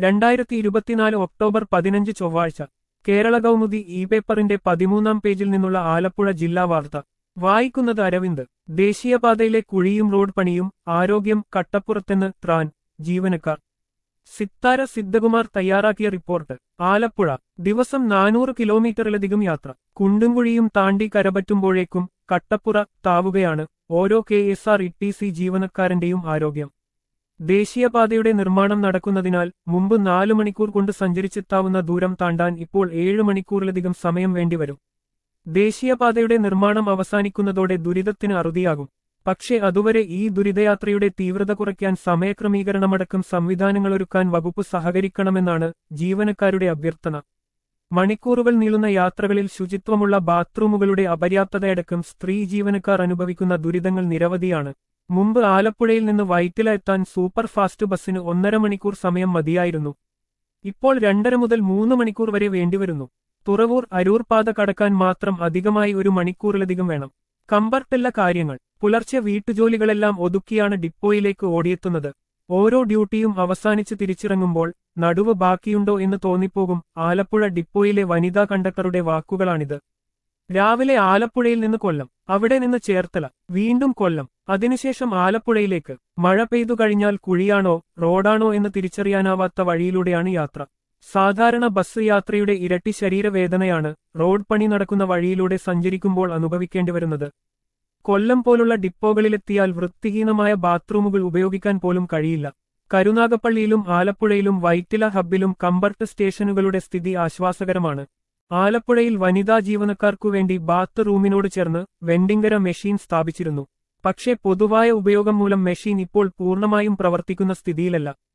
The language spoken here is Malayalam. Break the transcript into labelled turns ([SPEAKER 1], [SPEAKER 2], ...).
[SPEAKER 1] രണ്ടായിരത്തി ഇരുപത്തിനാല് ഒക്ടോബർ പതിനഞ്ച് ചൊവ്വാഴ്ച കേരള കൗമുദി ഇ പേപ്പറിന്റെ പതിമൂന്നാം പേജിൽ നിന്നുള്ള ആലപ്പുഴ ജില്ലാ വാർത്ത വായിക്കുന്നത് അരവിന്ദ് ദേശീയപാതയിലെ കുഴിയും റോഡ് പണിയും ആരോഗ്യം കട്ടപ്പുറത്തെന്ന് ത്രാൻ ജീവനക്കാർ സിത്താര സിദ്ധകുമാർ തയ്യാറാക്കിയ റിപ്പോർട്ട് ആലപ്പുഴ ദിവസം നാനൂറ് കിലോമീറ്ററിലധികം യാത്ര കുണ്ടുംകുഴിയും താണ്ടി കരപറ്റുമ്പോഴേക്കും കട്ടപ്പുറ താവുകയാണ് ഓരോ K S R T C സി ജീവനക്കാരന്റെയും ആരോഗ്യം ദേശീയപാതയുടെ നിർമ്മാണം നടക്കുന്നതിനാൽ മുമ്പ് നാലു മണിക്കൂർ കൊണ്ട് സഞ്ചരിച്ചെത്താവുന്ന ദൂരം താണ്ടാൻ ഇപ്പോൾ ഏഴ് മണിക്കൂറിലധികം സമയം വേണ്ടിവരും ദേശീയപാതയുടെ നിർമ്മാണം അവസാനിക്കുന്നതോടെ ദുരിതത്തിന് അറുതിയാകും പക്ഷേ അതുവരെ ഈ ദുരിതയാത്രയുടെ തീവ്രത കുറയ്ക്കാൻ സമയക്രമീകരണമടക്കം സംവിധാനങ്ങളൊരുക്കാൻ വകുപ്പ് സഹകരിക്കണമെന്നാണ് ജീവനക്കാരുടെ അഭ്യർത്ഥന മണിക്കൂറുകൾ നീളുന്ന യാത്രകളിൽ ശുചിത്വമുള്ള ബാത്റൂമുകളുടെ അപര്യാപ്തതയടക്കം സ്ത്രീ ജീവനക്കാർ അനുഭവിക്കുന്ന ദുരിതങ്ങൾ നിരവധിയാണ് മുമ്പ് ആലപ്പുഴയിൽ നിന്ന് വൈറ്റില എത്താൻ സൂപ്പർ ഫാസ്റ്റ് ബസ്സിന് ഒന്നര മണിക്കൂർ സമയം മതിയായിരുന്നു ഇപ്പോൾ രണ്ടര മുതൽ മൂന്ന് മണിക്കൂർ വരെ വേണ്ടിവരുന്നു തുറവൂർ അരൂർ പാത കടക്കാൻ മാത്രം അധികമായി ഒരു മണിക്കൂറിലധികം വേണം കമ്പർട്ടല്ല കാര്യങ്ങൾ പുലർച്ചെ വീട്ടുജോലികളെല്ലാം ഒതുക്കിയാണ് ഡിപ്പോയിലേക്ക് ഓടിയെത്തുന്നത് ഓരോ ഡ്യൂട്ടിയും അവസാനിച്ച് തിരിച്ചിറങ്ങുമ്പോൾ നടുവ് ബാക്കിയുണ്ടോ എന്ന് തോന്നിപ്പോകും ആലപ്പുഴ ഡിപ്പോയിലെ വനിതാ കണ്ടക്ടറുടെ വാക്കുകളാണിത് രാവിലെ ആലപ്പുഴയിൽ നിന്ന് കൊല്ലം അവിടെ നിന്ന് ചേർത്തല വീണ്ടും കൊല്ലം അതിനുശേഷം ആലപ്പുഴയിലേക്ക് മഴ പെയ്തു കഴിഞ്ഞാൽ കുഴിയാണോ റോഡാണോ എന്ന് തിരിച്ചറിയാനാവാത്ത വഴിയിലൂടെയാണ് യാത്ര സാധാരണ ബസ് യാത്രയുടെ ഇരട്ടി ശരീരവേദനയാണ് റോഡ് പണി നടക്കുന്ന വഴിയിലൂടെ സഞ്ചരിക്കുമ്പോൾ അനുഭവിക്കേണ്ടി വരുന്നത് കൊല്ലം പോലുള്ള ഡിപ്പോകളിലെത്തിയാൽ വൃത്തിഹീനമായ ബാത്റൂമുകൾ ഉപയോഗിക്കാൻ പോലും കഴിയില്ല കരുനാഗപ്പള്ളിയിലും ആലപ്പുഴയിലും വൈറ്റില ഹബ്ബിലും കമ്പർട്ട് സ്റ്റേഷനുകളുടെ സ്ഥിതി ആശ്വാസകരമാണ് ആലപ്പുഴയിൽ വനിതാ ജീവനക്കാർക്കു വേണ്ടി ബാത്ത് റൂമിനോട് ചേർന്ന് വെൻഡിങ്കര മെഷീൻ സ്ഥാപിച്ചിരുന്നു പക്ഷേ പൊതുവായ ഉപയോഗം മൂലം മെഷീൻ ഇപ്പോൾ പൂർണ്ണമായും പ്രവർത്തിക്കുന്ന സ്ഥിതിയിലല്ല